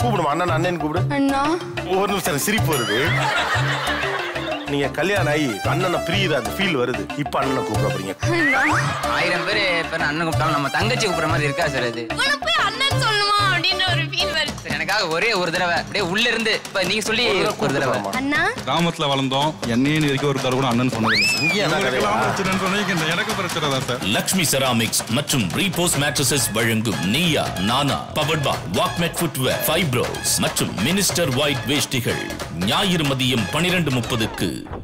கூப்பிடுமா அண்ணன் அண்ணன் கூப்பிடு அண்ணா ஒரு நிமிஷம் எனக்கு சிரிப்பு வருது நீங்க கல்யாணம் ஆகி அண்ணனை பிரியுற அந்த ஃபீல் வருது இப்ப அண்ணனை கூப்பிட போறீங்க அண்ணா ஆயிரம் பேர் பேர் அண்ணன் கூப்பிட்டாலும் நம்ம தங்கச்சி கூப்பிடுற மாதிரி இருக்கா சார் அது உனக்கு போய் அண்ணன் சொல்லுமா அப்படின்ற ஒரு ஃபீல் வருது சார், எனக்காக ஒரே ஒரு தடவை அப்படியே உள்ள இருந்து இப்ப நீங்க சொல்லி ஒரு தடவை ஒரு தடவை கூப்பிடுமா? அண்ணா கிராமத்துல வளர்ந்தோம் என்னையும் இது வரைக்கும் ஒரு தடவை கூட அண்ணன் சொன்னதில்லை இங்கேயே என்ன உங்களுக்கெல்லாம் கதையா? பிரச்சனைன்னு சொன்னீங்க, இந்த எனக்கு பிரச்சனை தான் சார் லக்ஷ்மி செராமிக்ஸ் மற்றும் ரீபோஸ் மேட்ரஸஸ் வழங்கும் நீயா நானா powered by Walkmate footwear Fybros மற்றும் மினிஸ்டர் ஒயிட் வேஷ்டிகள் ஞாயிறு மதியம் பனிரெண்டு முப்பதுக்கு